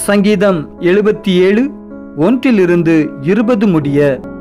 சங்கீதம் எழுபத்தி ஏழு ஒன்றிலிருந்து இருபது முடிய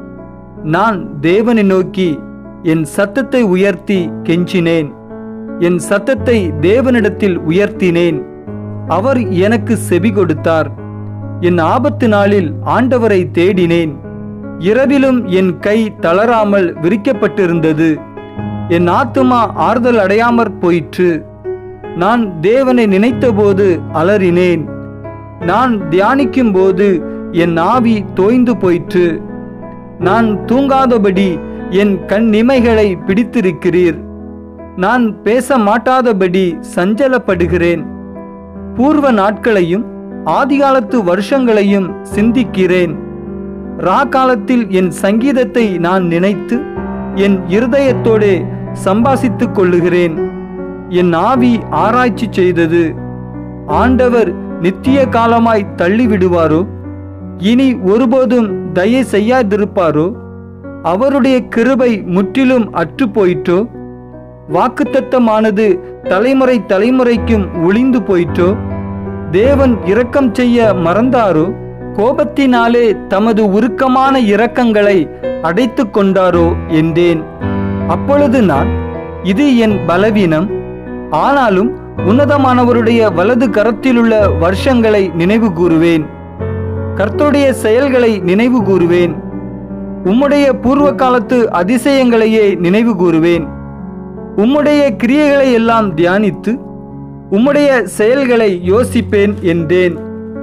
நான் தேவனை நோக்கி என் சத்தத்தை உயர்த்தி கெஞ்சினேன் என் சத்தத்தை தேவனிடத்தில் உயர்த்தினேன் அவர் எனக்கு செவி கொடுத்தார் என் ஆபத்து நாளில் ஆண்டவரை தேடினேன் இரவிலும் என் கை தளராமல் விரிக்கப்பட்டிருந்தது என் ஆத்துமா ஆறுதல் அடையாமற் போயிற்று நான் தேவனை நினைத்தபோது அலறினேன் நான் தியானிக்கும் போது என் ஆவி தோய்ந்து போயிற்று நான் தூங்காதபடி என் கண்ணிமைகளை பிடித்திருக்கிறீர் நான் பேச மாட்டாதபடி சஞ்சலப்படுகிறேன் பூர்வ நாட்களையும் ஆதிகாலத்து வருஷங்களையும் சிந்திக்கிறேன் ராக்காலத்தில் என் சங்கீதத்தை நான் நினைத்து என் இருதயத்தோடே சம்பாசித்துக் கொள்ளுகிறேன் என் ஆவி ஆராய்ச்சி செய்தது ஆண்டவர் நித்திய காலமாய் தள்ளிவிடுவாரோ இனி ஒருபோதும் தயை செய்யாதிருப்பாரோ அவருடைய கிருபை முற்றிலும் அற்று போயிற்றோ வாக்குத்தத்தமானது தலைமுறை தலைமுறைக்கும் ஒளிந்து போயிற்றோ தேவன் இரக்கம் செய்ய மறந்தாரோ கோபத்தினாலே தமது உருக்கமான இரக்கங்களை அடைத்து கொண்டாரோ என்றேன் அப்பொழுது நான் இது என் பலவீனம் ஆனாலும் உன்னதமானவருடைய வலது கரத்திலுள்ள வருஷங்களை நினைவு கூறுவேன் கர்த்தருடைய செயல்களை நினைவு கூறுவேன் உம்முடைய பூர்வ காலத்து அதிசயங்களையே நினைவு கூறுவேன் உம்முடைய கிரியைகளை எல்லாம் தியானித்து உம்முடைய செயல்களை யோசிப்பேன் என்றேன்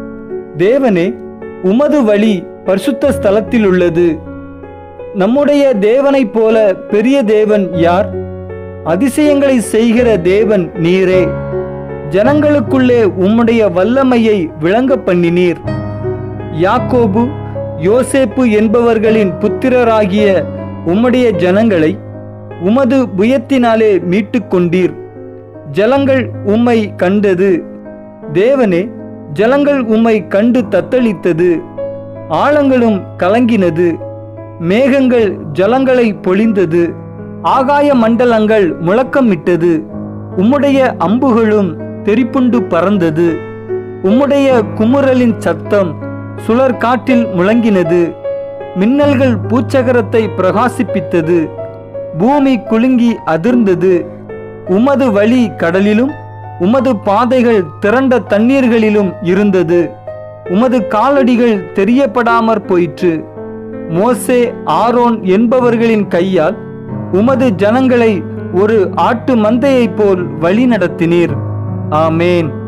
தேவனே உமது வழி பரிசுத்த ஸ்தலத்தில் உள்ளது நம்முடைய தேவனைப் போல பெரிய தேவன் யார் அதிசயங்களை செய்கிற தேவன் நீரே ஜனங்களுக்குள்ளே உம்முடைய வல்லமையை விளங்க பண்ணினீர் யாக்கோபு யோசேப்பு என்பவர்களின் புத்திரராகிய உம்முடைய ஜனங்களை உமது புயத்தினாலே மீட்டுக் கொண்டீர் ஜலங்கள் உம்மை கண்டது தேவனே ஜலங்கள் உம்மை கண்டு தத்தளித்தது ஆழங்களும் கலங்கினது மேகங்கள் ஜலங்களை பொழிந்தது ஆகாய மண்டலங்கள் முழக்கமிட்டது உம்முடைய அம்புகளும் தெரிப்புண்டு பறந்தது உம்முடைய குமுறலின் சத்தம் சுழற் காற்றில் முழங்கினது மின்னல்கள் பூச்சகரத்தை பிரகாசிப்பித்தது பூமி குலுங்கி அதிர்ந்தது உமது வழி கடலிலும் உமது பாதைகள் திரண்ட தண்ணீர்களிலும் இருந்தது உமது காலடிகள் தெரியப்படாமற் போயிற்று மோசே ஆரோன் என்பவர்களின் கையால் உமது ஜனங்களை ஒரு ஆட்டு மந்தையைப் போல் வழி நடத்தினீர் ஆமேன்